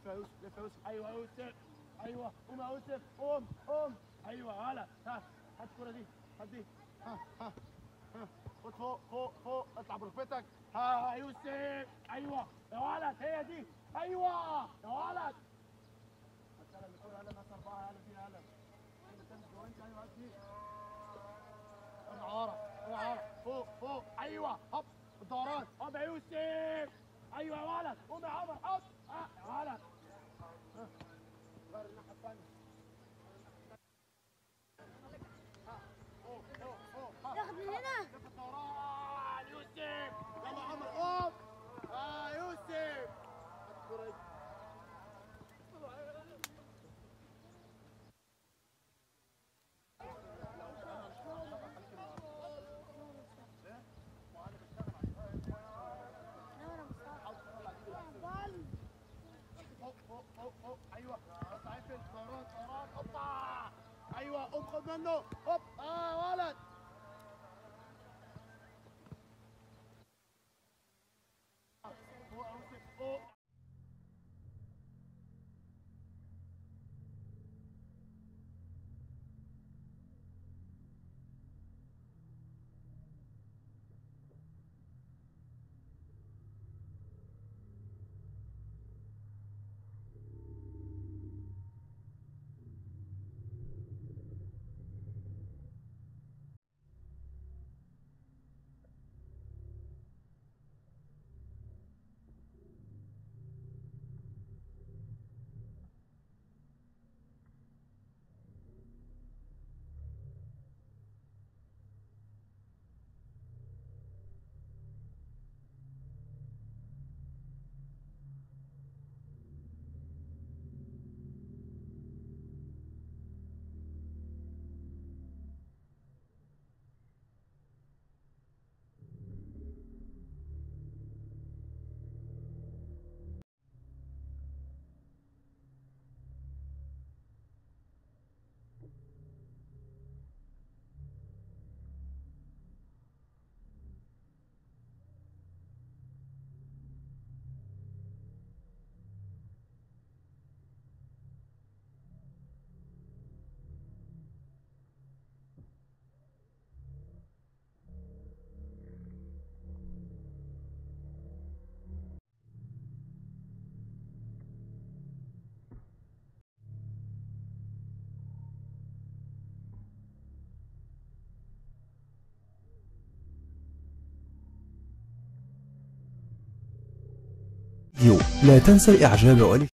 لف يا يوسف لف يا يوسف ايوه يا يوسف ايوه قوم يا يوسف قوم قوم ايوه هلا ها هات الكوره دي هات دي ها ها ها خد فوق فوق فوق اطلع بركبتك ها يا يوسف ايوه يا ولد هي دي ايوه يا ولد هتسلم الكوره هلا ناس اربعه هلا فيها هلا انت تنزل جوه انت ايوه هات دي ارجع ورا ارجع ورا فوق فوق ايوه هوب الدوران هوب يا يوسف ايوه يا ولد قوم يا عمر هوب ها يا ولد ها. غير الناحيه الثانيه ها. فوق فوق فوق ها. ياخد من هنا شوف الدوران يوسف يلا يا عمر قوم اه يوسف هات الكرة دي. فوق فوق فوق فوق ايوه اطلع اقفل دوران دوران اوبا ايوه قوم خد منه هوب اه ولد فوق يا يوسف فوق لا تنسى الإعجاب والاشتراك